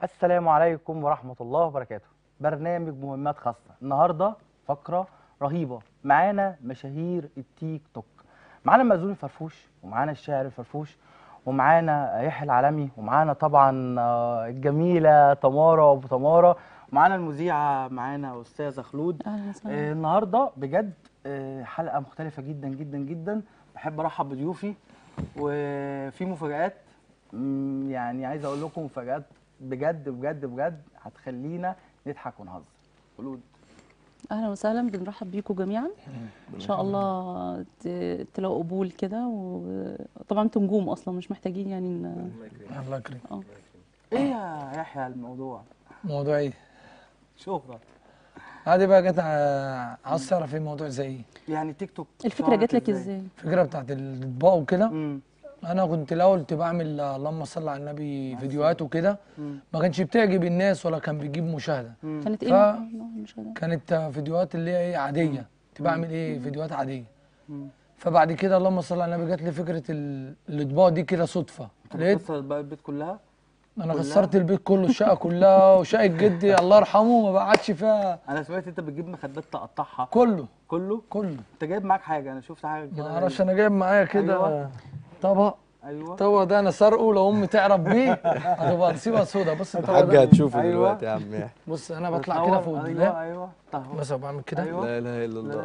السلام عليكم ورحمة الله وبركاته برنامج مهمات خاصة النهاردة فقرة رهيبة معانا مشاهير التيك توك معانا مأذون الفرفوش ومعانا الشاعر الفرفوش ومعانا يحيى العالمي ومعانا طبعا آه، الجميلة تمارا أبو تمارا ومعانا المذيعة معانا أستاذة خلود اهلا وسهلا آه، النهارده بجد آه، حلقه مختلفه جدا جدا جدا بحب ارحب بضيوفي وفي مفاجآت مم، يعني عايز اقول لكم مفاجآت بجد بجد بجد هتخلينا نضحك ونهزر خلود اهلا وسهلا بنرحب بيكم جميعا ان شاء الله ت- تلاقوا قبول كده وطبعا انتوا نجوم اصلا مش محتاجين يعني ان الله يكرمك ايه يا يحيى الموضوع موضوع ايه؟ شهرة عادي بقى جت ع- عاوز تعرف ايه موضوع زي ايه؟ يعني تيك توك الفكره شهرت جات لك ازاي الفكره بتاعت الاطباق وكده مم. انا كنت الاول كنت بعمل اللهم صل على النبي فيديوهات وكده مم. ما كانش بتعجب الناس ولا كان بيجيب مشاهده مم. كانت ف- ايه نوعها؟ نوع المشاهدة؟ كانت فيديوهات اللي هي ايه عاديه كنت بعمل ايه فيديوهات عاديه مم. فبعد كده اللهم صل على النبي جات لي فكره ال- الاطباق دي كده صدفه لقيت كسرت بقى البيت كلها انا كلها؟ كسرت البيت كله الشقه كلها وشقه جدي الله يرحمه ما بعدش فيها انا سمعت انت بتجيب مخدات تقطعها كله كله كله انت جايب معاك حاجه انا شفت حاجه ما كده اعرفش انا جايب معايا كده أيوة. طبق ايوه الطبق ده انا سارقه لو امي تعرف بيه هتبقى نسيبها سودا بص الطبق الحاج ده هتشوفه أيوة. دلوقتي يا عم يحيى بص انا بطلع كده فوق ايوه الدولاب ايوه طهو. بس بعمل كده أيوة. لا اله الا لا الله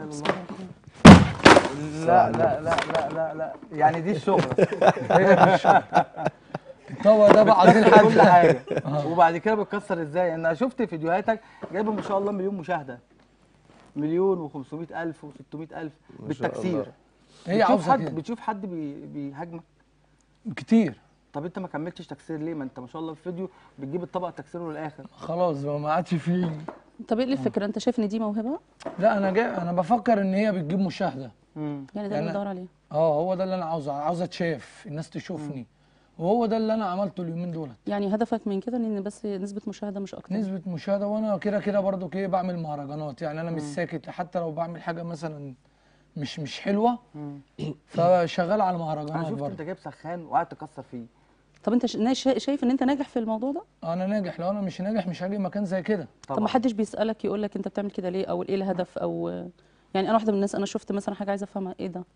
لا لا لا لا لا لا يعني دي الشهرة هي دي الشغل. الطبق ده بقى عايزين كل حد حاجة وبعد كده بتكسر ازاي انا شفت فيديوهاتك جايبه ما شاء الله مليون مشاهدة مليون و500 الف و600 الف ما شاء بالتكسير الله. هي بتشوف عاوزه حد كده بتشوف حد بي- بيهاجمك كتير طب انت ما كملتش تكسير ليه ما انت ما شاء الله في فيديو بتجيب الطبق تكسيره للاخر خلاص بقى ما عادش فيه طب ايه الفكره انت شايف ان دي موهبه لا انا جاي انا بفكر ان هي بتجيب مشاهده امم يعني ده يعني اللي بندور عليه اه هو ده اللي انا عاوزه عاوز اتشاف الناس تشوفني وهو ده اللي انا عملته اليومين دولت يعني هدفك من كده ان بس نسبه مشاهده مش اكتر نسبة مشاهدة وانا كده كده برضو كده بعمل مهرجانات يعني انا مش ساكت حتى لو بعمل حاجة مثلا مش مش حلوة فشغال على انا المهرجانات شفت انت برضو جايب سخان وقعدت تكسر فيه طب انت ش- شا- شايف ان انت ناجح في الموضوع ده انا ناجح لو انا مش ناجح مش هاجي مكان زي كده طب ما حدش بيسالك يقول لك انت بتعمل كده ليه او ايه الهدف او يعني انا واحده من الناس انا شفت مثلا حاجه عايزه افهمها ايه ده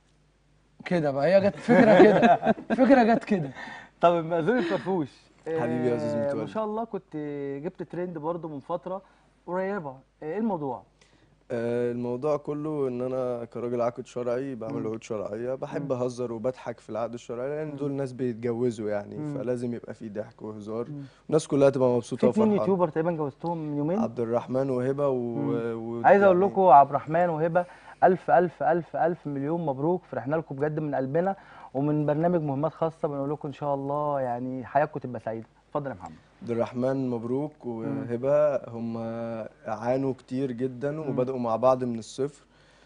كده بقى هي جت فكرة كده فكرة جت كده طب المأذون الفرفوش حبيبي يا أستاذ آه، متولي. ما شاء الله كنت جبت ترند برضو من فترة قريبة ايه الموضوع؟ آه، الموضوع كله ان انا كراجل عقد شرعي بعمل عقود شرعيه بحب اهزر وبضحك في العقد الشرعي لان دول ناس بيتجوزوا يعني فلازم يبقى في ضحك وهزار الناس كلها تبقى في مبسوطه اتنين وفرحانه يوتيوبر تقريبا جوزتهم من يومين عبد الرحمن وهبه و... و... عايز اقول يعني لكم عبد الرحمن وهبه الف الف الف الف مليون مبروك فرحنا لكم بجد من قلبنا ومن برنامج مهمات خاصه بنقول لكم ان شاء الله يعني حياتكم تبقى سعيده اتفضل يا محمد عبد الرحمن مبروك وهبه هم عانوا كتير جدا وبداوا مع بعض من الصفر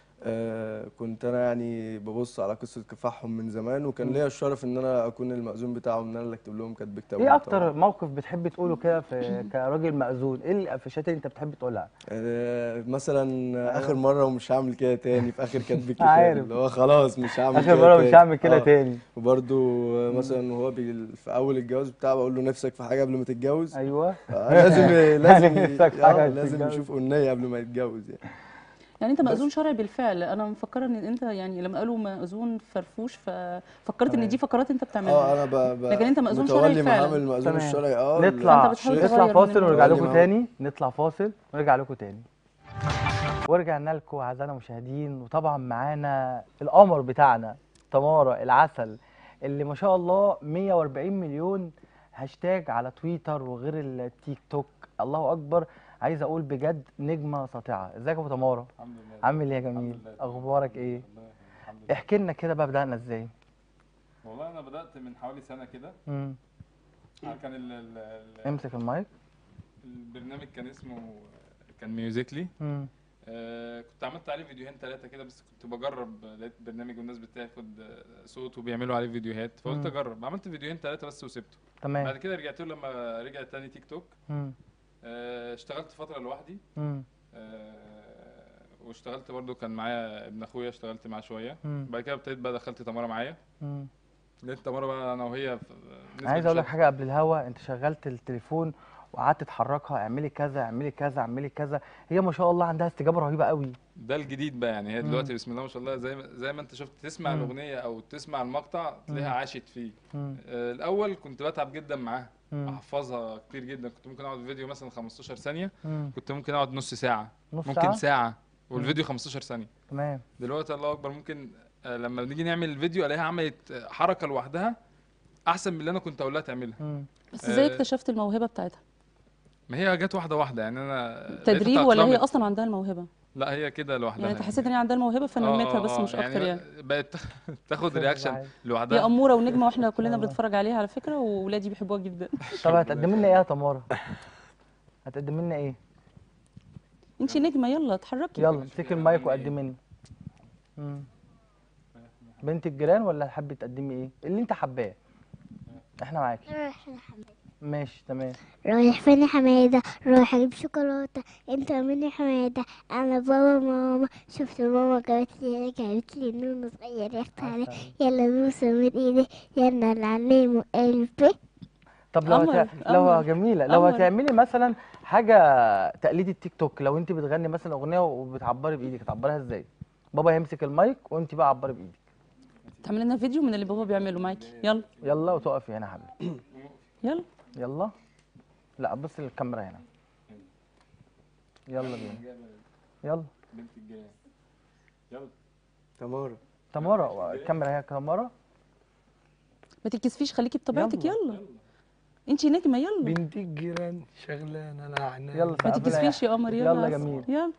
آه كنت انا يعني ببص على قصه كفاحهم من زمان وكان ليا الشرف ان انا اكون المأذون بتاعهم ان انا اللي اكتب لهم كاتب كتابهم ايه طبعاً. اكتر موقف بتحب تقوله كده في كراجل مأذون ايه القفشات اللي انت بتحب تقولها آه، مثلا اخر مره ومش هعمل كده تاني في اخر كتب الكتاب عارف. اللي هو خلاص مش هعمل اخر كده مره مش تاني. هعمل كده آه. تاني وبرده مثلا وهو بي في اول الجواز بتاعه بقول له نفسك في حاجه قبل ما تتجوز ايوه آه، لازم لازم نفسك في آه، حاجة لازم تتجوز. يشوف امنيه قبل ما يتجوز يعني يعني انت مأذون شرعي بالفعل انا مفكره ان انت يعني لما قالوا مأذون فرفوش ففكرت ان دي فقرات انت اه بتعملها انا ب... ب... لكن أنت مأذون شرعي متولي فعلا. مهام المأذون تمام. الشرعي اه نطلع فأنت بتحاول نطلع تغير من فاصل ونرجع الموضوع. لكم تاني نطلع فاصل ونرجع لكم تاني ورجعنا لكم اعزائنا المشاهدين وطبعا معانا القمر بتاعنا تمارا العسل اللي ما شاء الله 140 مليون هاشتاج على تويتر وغير التيك توك الله اكبر عايز اقول بجد نجمه ساطعه ازيك يا ابو تمارا الحمد لله عامل ايه يا جميل لله. اخبارك ايه والله الحمد لله احكي لنا كده بقى بدانا ازاي والله انا بدات من حوالي سنه كده امم آه، كان ال ال ال امسك المايك البرنامج كان اسمه كان ميوزيكلي امم آه كنت عملت عليه فيديوهين ثلاثه كده بس كنت بجرب لقيت برنامج والناس بتاخد آه، صوت وبيعملوا عليه فيديوهات فقلت مم. اجرب عملت فيديوهين ثلاثه بس وسبته بعد تمام كده رجعت له لما رجع تاني تيك توك امم آه اشتغلت فتره لوحدي امم آه واشتغلت برضو كان معايا ابن اخويا اشتغلت معاه شويه مم. بعد كده ابتديت بقى دخلت تمارا معايا امم جيت مره بقى انا وهي في انا عايز اقول لك حاجه قبل الهوا انت شغلت التليفون وقعدت تحركها اعملي كذا اعملي كذا اعملي كذا هي ما شاء الله عندها استجابه رهيبه قوي ده الجديد بقى يعني هي دلوقتي بسم الله ما شاء الله زي ما زي ما انت شفت تسمع مم. الاغنيه او تسمع المقطع تلاقيها عاشت فيه مم. آه، الاول كنت بتعب جدا معاها مم. احفظها كتير جدا كنت ممكن اقعد فيديو مثلا 15 ثانيه مم. كنت ممكن اقعد نص ساعه نص ممكن ساعه ساعه والفيديو 15 ثانيه تمام دلوقتي الله اكبر ممكن آه، لما بنيجي نعمل الفيديو الاقيها عملت آه، حركه لوحدها احسن من اللي انا كنت اقول لها تعملها مم. بس ازاي آه، اكتشفت الموهبه بتاعتها ما هي جت واحده واحده يعني انا لقيتها تدريب ولا هي تأقلمت. اصلا عندها الموهبه لا هي كده لوحدها يعني انت حسيت ان هي عندها الموهبه آه، فنمتها آه، بس آه، مش اكتر يعني بقت تاخد رياكشن عادي. هي لوحدها اموره ونجمه واحنا كلنا والله. بنتفرج عليها على فكره واولادي بيحبوها جدا طب هتقدمي لنا ايه يا تمارا هتقدمي لنا ايه انت نجمه يلا اتحركي يلا امسكي المايك وقدمي لنا مم. بنت الجيران ولا حابه تقدمي ايه اللي انت حباه احنا معاكي رايح لحماد ماشي تمام رايح فين يا حمادة رايح اجيب شوكولاتة انت مين يا حمادة انا بابا ماما شفت ماما جابت لي جابت لي نونو صغير يا اختي عليه يلا نوسه من ايدي يلا نعلمه قلبي طب لو قمر، هت... لو قمر، جميله لو قمر. هتعملي مثلا حاجه تقليد التيك توك لو انت بتغني مثلا اغنيه وبتعبري بايدك هتعبريها ازاي بابا هيمسك المايك وانت بقى عبري بايدك تعمل لنا فيديو من اللي بابا بيعمله معاكي يلا يلا وتقفي هنا يا حبيبي يلا يلا لا بص للكاميرا هنا يلا بينا يلا بنت الجيران يلا تمارا تمارا الكاميرا هي تمارا ما تتكسفيش خليكي بطبيعتك يلا. يلا انت نجمه يلا بنت الجيران شغلانه لعنة يلا ما سقفنا تتكسفيش يا قمر يلا يلا عسل. جميل يلا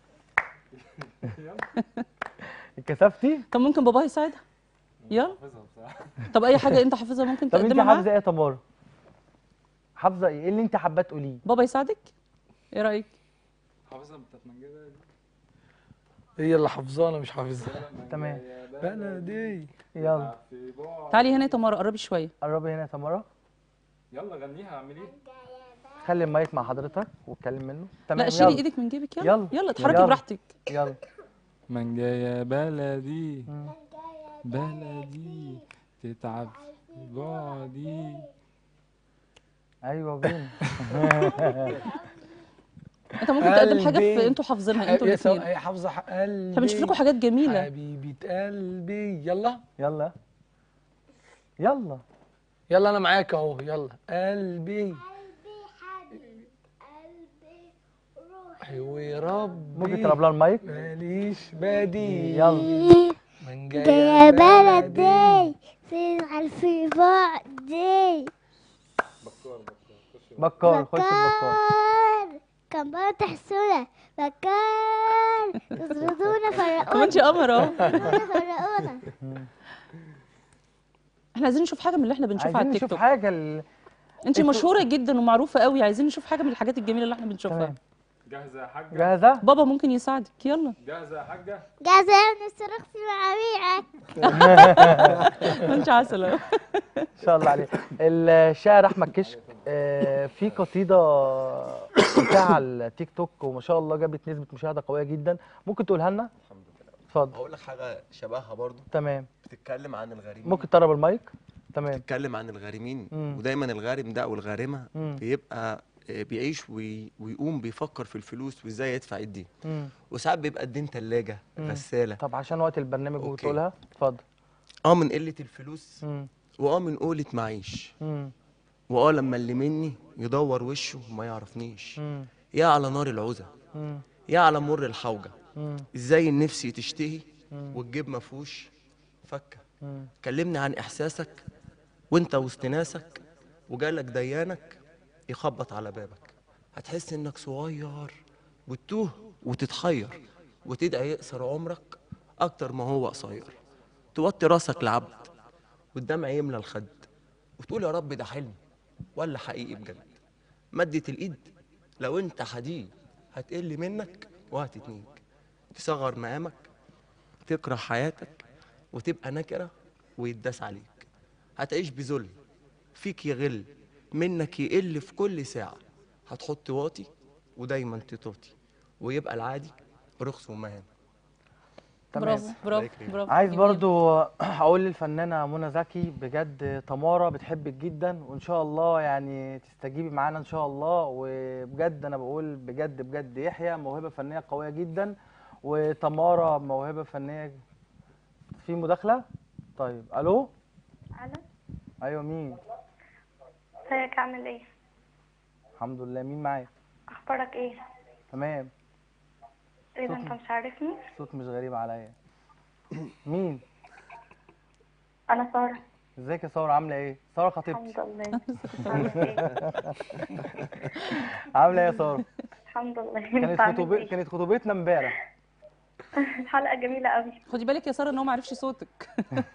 اتكسفتي طب ممكن بابا يساعدها يلا طب اي حاجه انت حافظها ممكن طب انت تقدمها حافظه معاه ايه يا تمارا حافظه ايه إيه اللي انت حابه تقوليه بابا يساعدك ايه رايك حافظها بتاعت منجده هي اللي حافظاها انا مش حافظها تمام بلدي يلا في بعد تعالي هنا يا تمارا قربي شويه قربي هنا يا تمارا يلا غنيها اعمل ايه خلي المايك مع حضرتك واتكلم منه تمام لا شيلي يلا ايدك من جيبك يلا يلا. يلا اتحركي يلا. براحتك يلا من يا بلدي مم. بلدي تتعب في بعدي ايوه بينا انت ممكن تقدم حاجه في قلبي. انتوا حافظينها انتوا يا سو- الاثنين هي حافظه ح- قلبي احنا بنشوف لكم حاجات جميله حبيبه قلبي يلا يلا يلا يلا انا معاك اهو يلا قلبي حيوي ربي ممكن تقرب لها المايك ماليش بديل يلا من جاية جاية بلدي تزعل في بعدي بكار خش البكار بكار كان بابا تحسونا بكار تطردونا طب فرقونا انت قمر اهو تطردونا فرقونا احنا عايزين نشوف حاجه من اللي احنا بنشوفها على عايزين التيك نشوف توك حاجه ال... انت انتوا- مشهوره جدا ومعروفه قوي عايزين نشوف حاجه من الحاجات الجميله اللي احنا بنشوفها تمام جاهزه يا حاجه جاهزه بابا ممكن يساعدك يلا جاهزه يا حاجه جاهزة يا ابني صرختي مع بيعك انت عسل اهو ان شاء الله عليك الشاعر احمد كشك آه، في قصيده بتاع على التيك توك وما شاء الله جابت نسبه مشاهده قويه جدا ممكن تقولها لنا الحمد لله اتفضل هقول لك حاجه شبهها برضو تمام بتتكلم عن الغارمين ممكن تقرب المايك تمام بتتكلم عن الغارمين مم. ودايما الغارم ده او الغارمه مم. بيبقى آه، بيعيش وي- ويقوم بيفكر في الفلوس وازاي يدفع الدين مم. وساعات بيبقى الدين تلاجة مم. غسالة طب عشان وقت البرنامج أوكي. وتقولها اتفضل اه من قلة الفلوس مم. واه من قولة معيش مم. واه لما اللي مني يدور وشه وما يعرفنيش مم. يا على نار العوزة مم. يا على مر الحوجة مم. ازاي النفس تشتهي مم. والجيب مفهوش فكة مم. كلمني عن احساسك وانت وسط ناسك وجالك ديانك يخبط على بابك هتحس انك صغير وتتوه وتتحير وتدعي يقصر عمرك اكتر ما هو قصير توطي راسك لعبد والدمع يملى الخد وتقول يا رب ده حلم ولا حقيقي بجد مدة الايد لو انت حديد هتقل منك وهتتنيك تصغر مقامك تكره حياتك وتبقى نكرة ويتداس عليك هتعيش بذل فيك يغل منك يقل في كل ساعة هتحط واطي ودايما تطاطي ويبقى العادي رخص ومهان تمام برافو برافو يكرمك. برافو عايز جميل. برضو اقول للفنانه منى زكي بجد تمارا بتحبك جدا وان شاء الله يعني تستجيبي معانا ان شاء الله وبجد انا بقول بجد بجد يحيى موهبه فنيه قويه جدا وتمارا موهبه فنيه في مداخله طيب الو الو ايوه مين ازيك عامل ايه الحمد لله مين معايا اخبارك ايه تمام ايه ده انت مش عارفني صوت مش غريب عليا مين انا ساره ازيك يا ساره عامله ايه ساره خطيبتي الحمد لله عامل ايه عامله ايه يا ساره الحمد لله انت كانت عامل خطوبه ايه كانت خطوبتنا امبارح الحلقه جميله قوي خدي بالك يا ساره ان هو ما عرفش صوتك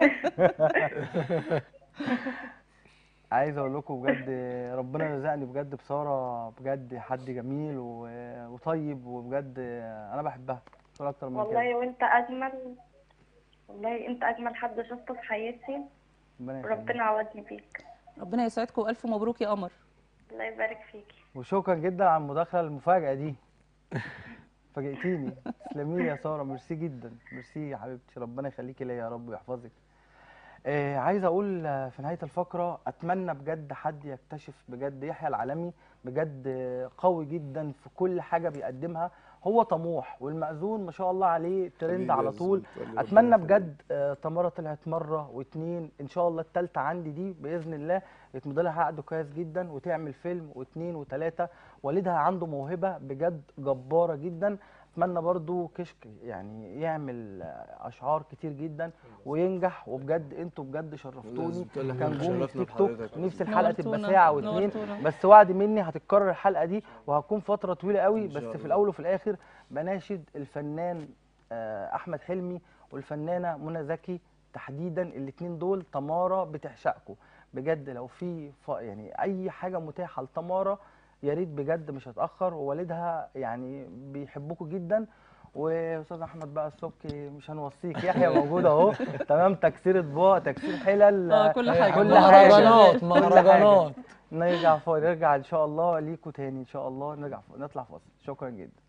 عايز اقول لكم بجد ربنا رزقني بجد بساره بجد حد جميل و- وطيب وبجد انا بحبها مش هقول اكتر من والله كده وانت اجمل والله انت اجمل حد شفته في حياتي ربنا يخليك ربنا عوضني بيك ربنا يسعدكم والف مبروك يا قمر الله يبارك فيكي وشكرا جدا على المداخله المفاجاه دي فاجئتيني تسلمي لي يا ساره ميرسي جدا ميرسي يا حبيبتي ربنا يخليكي ليا يا رب ويحفظك آه عايز اقول آه، في نهايه الفقره اتمنى بجد حد يكتشف بجد يحيى العالمي بجد آه، قوي جدا في كل حاجه بيقدمها هو طموح والمأذون ما شاء الله عليه ترند حبيبي على يا طول زلمة، ربنا اتمنى يخليك. بجد آه، تمارا طلعت مره واتنين ان شاء الله التالتة عندي دي باذن الله يتمضي لها عقد كويس جدا وتعمل فيلم واتنين وتلاته والدها عنده موهبه بجد جباره جدا اتمنى برضو كشك يعني يعمل آه، اشعار كتير جدا وينجح وبجد انتوا بجد شرفتوني الناس بتقول لك كان إحنا جون شرفنا تيك توك بحضرتك. نفسي الحلقه تبقى نورتونا، ساعه واتنين نورتونا. بس وعد مني هتتكرر الحلقه دي وهتكون فتره طويله قوي إن بس شاء في الله. الاول وفي الاخر بناشد الفنان آه، احمد حلمي والفنانه منى زكي تحديدا الاثنين دول تمارا بتعشقكم بجد لو في ف... يعني اي حاجه متاحه لتمارا يا ريت بجد مش هتاخر ووالدها يعني بيحبوكوا جدا واستاذ احمد بقى السبكي مش هنوصيك يحيى موجود اهو تمام تكسير اطباق تكسير حلل اه كل حاجه كل كل حاجة. مهرجانات كل مهرجانات نرجع فوق نرجع ان شاء الله ليكوا تاني ان شاء الله نرجع فوق نطلع فاصل شكرا جدا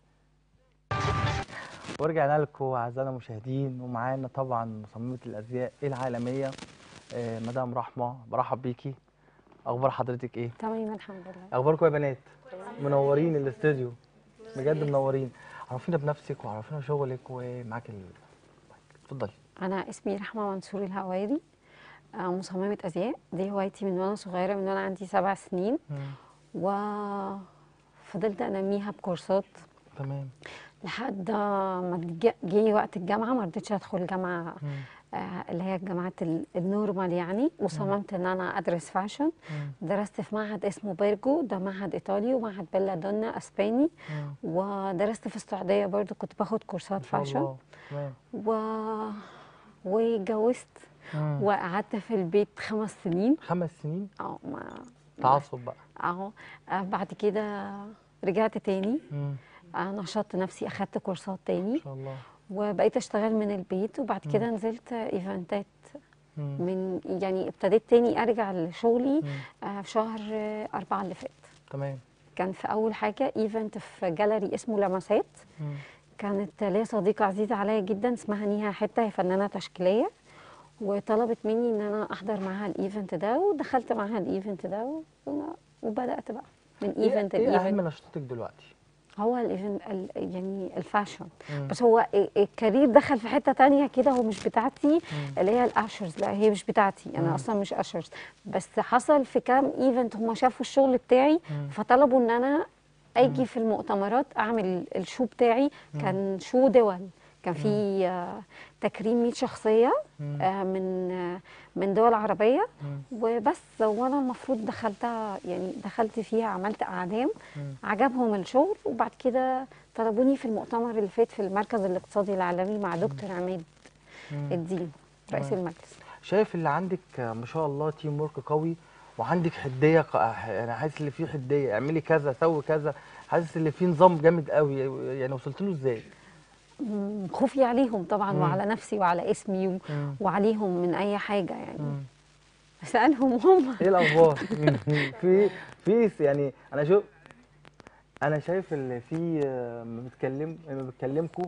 ورجعنا لكم اعزائنا المشاهدين ومعانا طبعا مصممه الازياء العالميه آه، مدام رحمه برحب بيكي اخبار حضرتك ايه تمام الحمد لله اخباركم يا بنات منورين الاستوديو بجد منورين عرفينا بنفسك وعرفينا شغلك ومعاك ال... اتفضلي انا اسمي رحمه منصور الهواري آه، مصممه ازياء دي هوايتي من وانا صغيره من وانا عندي سبع سنين وفضلت انميها بكورسات تمام لحد ما جه- جه وقت الجامعه ما رضيتش ادخل جامعه مم. آه، اللي هي الجامعات ال- النورمال يعني وصممت ان انا ادرس فاشن مم. درست في معهد اسمه بيرجو ده معهد ايطالي ومعهد بيلا دونا اسباني مم. ودرست في السعوديه برضو كنت باخد كورسات ما شاء فاشن الله تمام و... واتجوزت مم. وقعدت في البيت خمس سنين خمس سنين اه ما تعصب بقى اهو آه، بعد كده رجعت تاني مم. آه، نشطت نفسي اخدت كورسات تاني ما شاء الله وبقيت اشتغل من البيت وبعد كده نزلت ايفنتات مم. من يعني ابتديت تاني ارجع لشغلي مم. آه، في شهر آه، أربعة اللي فات تمام كان في اول حاجه ايفنت في جاليري اسمه لمسات مم. كانت ليا صديقة عزيزة عليا جدا اسمها نيها حتة هي فنانة تشكيلية وطلبت مني ان انا احضر معاها الايفنت ده ودخلت معاها الايفنت ده و- وبدأت بقى من ايفنت ايه لايفنت اهم نشاطك دلوقتي هو الايفنت ال- يعني الفاشن مم. بس هو ال- الكارير دخل في حته تانية كده هو مش بتاعتي اللي هي الاشرز لا هي مش بتاعتي انا اصلا مش اشرز بس حصل في كام ايفنت هم شافوا الشغل بتاعي فطلبوا ان انا اجي في المؤتمرات اعمل الشو بتاعي كان شو دول كان في آه، تكريم 100 شخصيه آه، من آه، من دول عربيه وبس وانا المفروض دخلتها يعني دخلت فيها عملت اعلام عجبهم الشغل وبعد كده طلبوني في المؤتمر اللي فات في المركز الاقتصادي العالمي مع دكتور عماد الدين رئيس تمام. المجلس شايف اللي عندك آه، ما شاء الله تيم ورك قوي وعندك حديه ق- آه، انا حاسس ان في حديه اعملي كذا سوي كذا حاسس ان في نظام جامد قوي يعني وصلت له ازاي مم، خوفي عليهم طبعا وعلى نفسي وعلى اسمي و... مم. وعليهم من اي حاجه يعني مم. اسالهم هم ايه الاخبار في في يعني انا شوف انا شايف اللي في آه، لما بتكلم لما بتكلمكم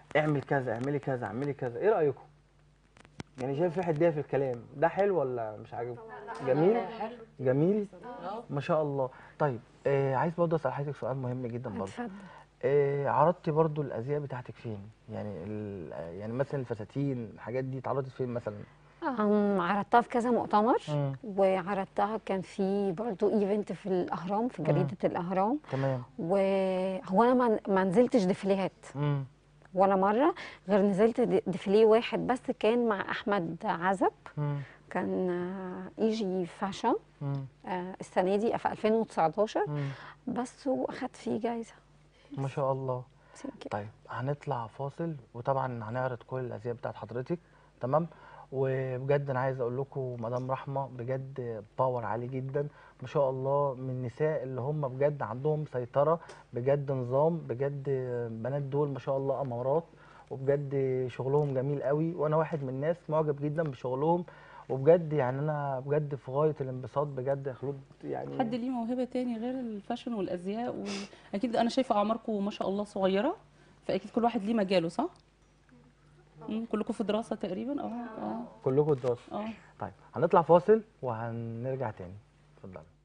اعمل كذا اعملي كذا اعملي كذا ايه رايكم يعني شايف في حديه في الكلام ده حلو ولا مش عاجبكم جميل جميل ما شاء الله طيب آه عايز برضه اسال حضرتك سؤال مهم جدا برضه اتفضل آه عرضتي برضه الازياء بتاعتك فين يعني ال- يعني مثلا الفساتين الحاجات دي اتعرضت فين مثلا أم، عرضتها في كذا مؤتمر مم. وعرضتها كان في برضو ايفنت في الاهرام في جريده الاهرام تمام وهو انا ما- ما نزلتش ديفيليهات امم ولا مره غير نزلت دي- ديفيليه واحد بس كان مع احمد عزب امم كان آه، ايجي فاشن امم آه، السنه دي في 2019 امم بس واخدت فيه جايزه ما شاء الله Thank you. طيب هنطلع فاصل وطبعا هنعرض كل الازياء بتاعت حضرتك تمام وبجد انا عايز اقول لكم مدام رحمه بجد باور عالي جدا ما شاء الله من النساء اللي هم بجد عندهم سيطره بجد نظام بجد بنات دول ما شاء الله امارات وبجد شغلهم جميل قوي وانا واحد من الناس معجب جدا بشغلهم وبجد يعني انا بجد في غايه الانبساط بجد يا خلود يعني حد ليه موهبه تاني غير الفاشن والازياء واكيد انا شايفه اعماركم ما شاء الله صغيره فاكيد كل واحد ليه مجاله صح مم، كلكم في دراسه تقريبا اه اه كلكم دراسه اه طيب هنطلع فاصل وهنرجع تاني اتفضل